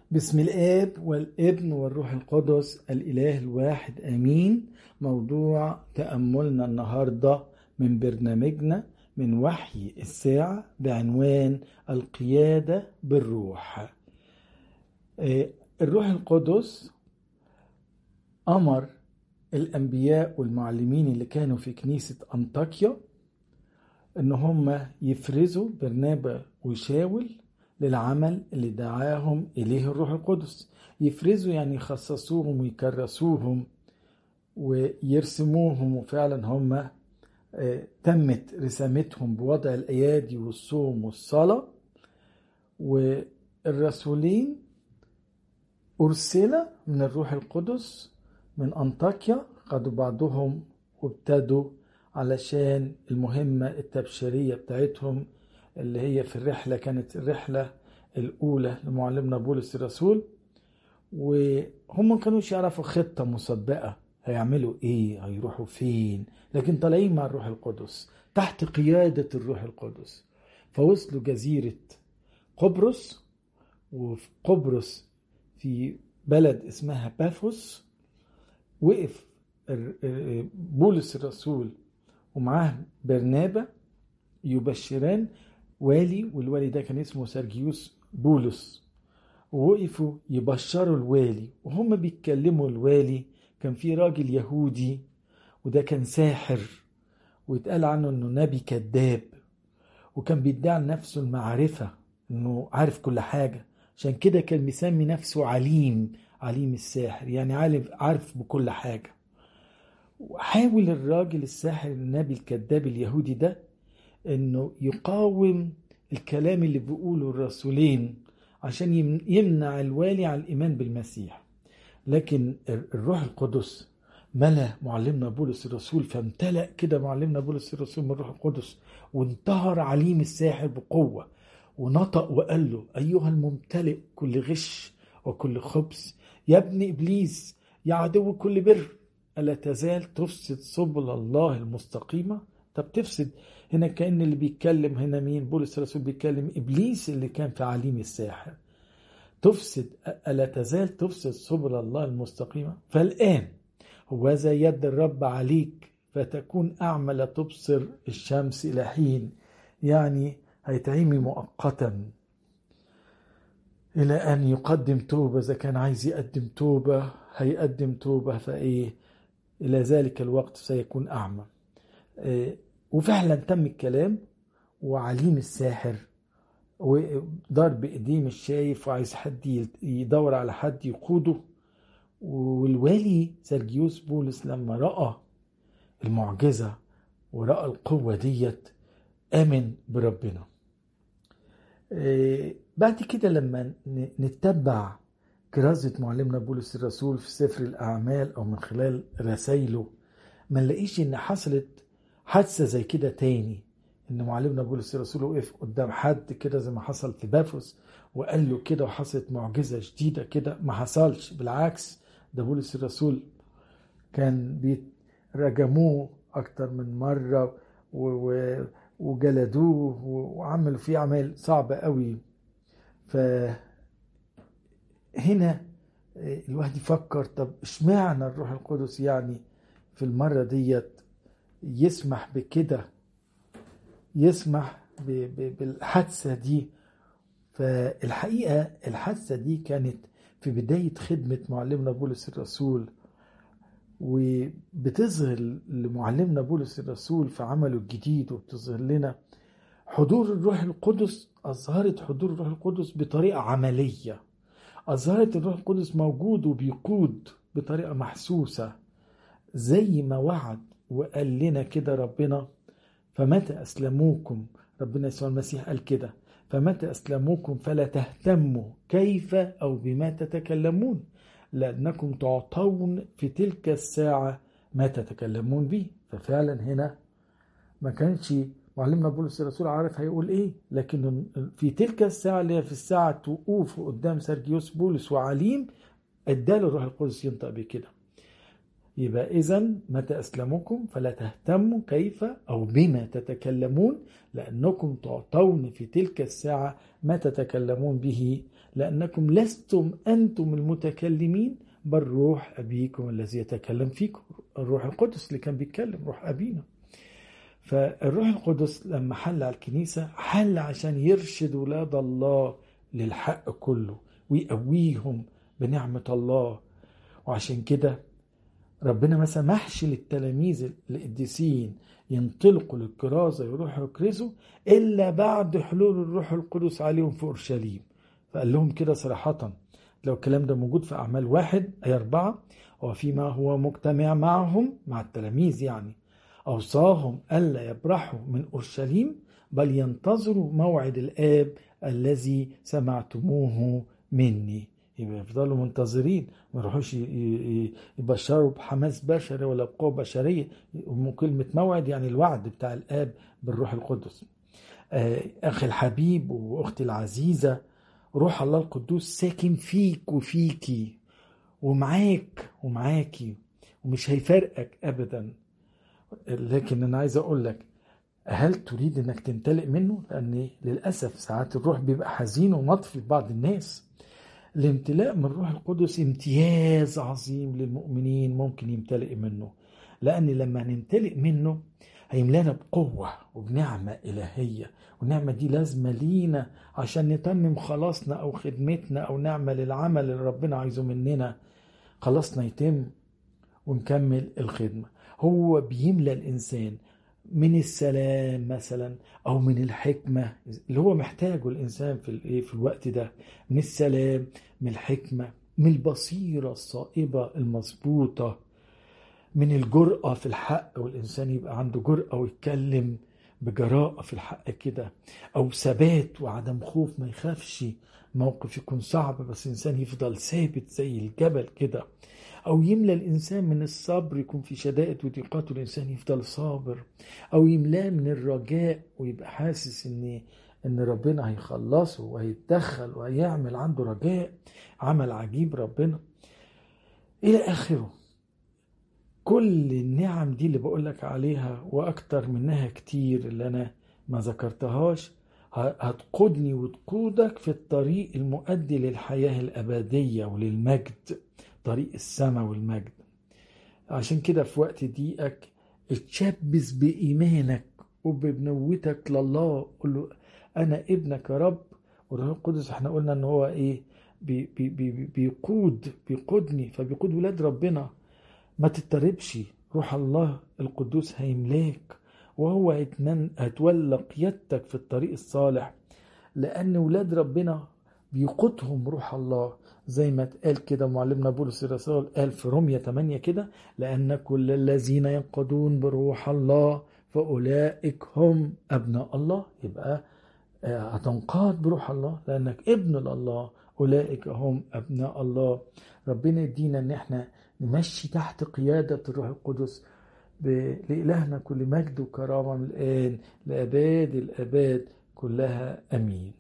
بسم الآب والابن والروح القدس الإله الواحد آمين موضوع تأملنا النهاردة من برنامجنا من وحي الساعة بعنوان القيادة بالروح آه، الروح القدس أمر الأنبياء والمعلمين اللي كانوا في كنيسة أنطاكيا إن هم يفرزوا برنابا وشاول للعمل اللي دعاهم إليه الروح القدس يفرزوا يعني يخصصوهم ويكرسوهم ويرسموهم وفعلا هم آه، تمت رسامتهم بوضع الأيادي والصوم والصلاة والرسولين أرسل من الروح القدس من أنطاكيا خدوا بعضهم وابتدوا علشان المهمة التبشيرية بتاعتهم اللي هي في الرحلة كانت الرحلة الأولى لمعلمنا بولس الرسول وهم ما كانوش يعرفوا خطة مسبقة هيعملوا ايه هيروحوا فين لكن طالعين مع الروح القدس تحت قيادة الروح القدس فوصلوا جزيرة قبرص وفي قبرص في بلد اسمها بافوس وقف بولس الرسول ومعاه برنابا يبشران والي والوالي ده كان اسمه سرجيوس بولس ووقفوا يبشروا الوالي وهم بيتكلموا الوالي كان في راجل يهودي وده كان ساحر ويتقال عنه انه نبي كذاب وكان بيدعي لنفسه المعرفة انه عارف كل حاجة عشان كده كان مسمي نفسه عليم عليم الساحر يعني عارف عارف بكل حاجة وحاول الراجل الساحر النبي الكذاب اليهودي ده انه يقاوم الكلام اللي بيقوله الرسولين عشان يمنع الوالي عن الايمان بالمسيح لكن الروح القدس ملا معلمنا بولس الرسول فامتلأ كده معلمنا بولس الرسول من الروح القدس وانتهر عليم الساحر بقوة ونطق وقال له أيها الممتلئ كل غش وكل خبث يا ابن إبليس يا عدو كل بر ألا تزال تفسد سبل الله المستقيمة طب تفسد هنا كأن اللي بيتكلم هنا مين بولس الرسول بيتكلم إبليس اللي كان في عليم الساحر تفسد ألا تزال تفسد سبل الله المستقيمة فالآن هوذا يد الرب عليك فتكون أعمى لا تبصر الشمس إلى حين يعني هيتعمي مؤقتا إلى أن يقدم توبة إذا كان عايز يقدم توبة هيقدم توبة فإيه إلى ذلك الوقت سيكون أعمى إيه وفعلا تم الكلام وعليم الساحر ودار بإيديه مش شايف وعايز حد يدور على حد يقوده والوالي سرجيوس بولس لما رأى المعجزة ورأى القوة ديت آمن بربنا بعد كده لما نتبع كرازة معلمنا بولس الرسول في سفر الأعمال أو من خلال رسائله ما نلاقيش إن حصلت حادثة زي كده تاني إن معلمنا بولس الرسول وقف قدام حد كده زي ما حصل في بافوس وقال له كده وحصلت معجزة جديدة كده ما حصلش بالعكس ده بولس الرسول كان رجموه أكتر من مرة وجلدوه وعملوا فيه أعمال صعبة قوي فهنا الواحد يفكر طب اشمعنى الروح القدس يعني في المرة ديت يسمح بكده يسمح بالحادثة دي فالحقيقة الحادثة دي كانت في بداية خدمة معلمنا بولس الرسول وبتظهر لمعلمنا بولس الرسول في عمله الجديد وبتظهر لنا حضور الروح القدس أظهرت حضور الروح القدس بطريقة عملية أظهرت الروح القدس موجود وبيقود بطريقة محسوسة زي ما وعد وقال لنا كده ربنا فمتى أسلموكم ربنا يسوع المسيح قال كده فمتى أسلموكم فلا تهتموا كيف أو بما تتكلمون لأنكم تعطون في تلك الساعة ما تتكلمون به ففعلا هنا ما كانش معلمنا بولس الرسول عارف هيقول ايه لكن في تلك الساعة اللي هي في الساعة وقوفه قدام سرجيوس بولس وعليم اداله الروح القدس ينطق بكده يبقى إذا متى أسلمكم فلا تهتموا كيف أو بما تتكلمون لأنكم تعطون في تلك الساعة ما تتكلمون به لأنكم لستم أنتم المتكلمين بل روح أبيكم الذي يتكلم فيكم الروح القدس اللي كان بيتكلم روح أبينا فالروح القدس لما حل على الكنيسة حل عشان يرشد ولاد الله للحق كله ويقويهم بنعمة الله وعشان كده ربنا ما سمحش للتلاميذ القديسين ينطلقوا للكرازة يروحوا يكرزوا إلا بعد حلول الروح القدس عليهم في أورشليم فقال لهم كده صراحة لو الكلام ده موجود في أعمال واحد أي أربعة وفيما هو مجتمع معهم مع التلاميذ يعني أوصاهم ألا يبرحوا من أورشليم بل ينتظروا موعد الآب الذي سمعتموه مني يبقى يفضلوا منتظرين ما يروحوش يبشروا بحماس بشري ولا بقوة بشرية كلمة موعد يعني الوعد بتاع الآب بالروح القدس أخي الحبيب وأختي العزيزة روح الله القدوس ساكن فيك وفيكي ومعاك ومعاكي ومش هيفرقك أبدا لكن أنا عايز أقول لك هل تريد أنك تمتلئ منه؟ لأن للأسف ساعات الروح بيبقى حزين ومطفي لبعض الناس الامتلاء من الروح القدس امتياز عظيم للمؤمنين ممكن يمتلئ منه لأن لما نمتلئ منه هيملانا بقوة وبنعمة إلهية والنعمة دي لازمة لينا عشان نتمم خلاصنا أو خدمتنا أو نعمل العمل اللي ربنا عايزه مننا خلاصنا يتم ونكمل الخدمة هو بيملى الإنسان من السلام مثلا او من الحكمه اللي هو محتاجه الانسان في الايه في الوقت ده من السلام من الحكمه من البصيره الصائبه المظبوطه من الجرأة في الحق والإنسان يبقى عنده جرأة ويتكلم بجراءة في الحق كده أو ثبات وعدم خوف ما يخافش موقف يكون صعب بس الإنسان يفضل ثابت زي الجبل كده أو يملى الإنسان من الصبر يكون في شدائد وضيقات والإنسان يفضل صابر أو يملاه من الرجاء ويبقى حاسس إن إن ربنا هيخلصه وهيتدخل وهيعمل عنده رجاء عمل عجيب ربنا إلى آخره كل النعم دي اللي بقولك عليها وأكتر منها كتير اللي أنا ما ذكرتهاش هتقودني وتقودك في الطريق المؤدي للحياة الأبدية وللمجد طريق السماء والمجد عشان كده في وقت ضيقك اتشبث بإيمانك وببنوتك لله قول له أنا ابنك يا رب والروح القدس احنا قلنا ان هو ايه بي بي بي بيقود بيقودني فبيقود ولاد ربنا ما تضطربش روح الله القدوس هيملاك وهو هتولى قيادتك في الطريق الصالح لأن ولاد ربنا بيقودهم روح الله زي ما اتقال كده معلمنا بولس الرسول قال في رومية 8 كده لأن كل الذين ينقضون بروح الله فأولئك هم أبناء الله يبقى هتنقاد بروح الله لأنك ابن لله أولئك هم أبناء الله ربنا يدينا إن احنا نمشي تحت قيادة الروح القدس لإلهنا كل مجد وكرامة من الآن لأباد الأباد كلها أمين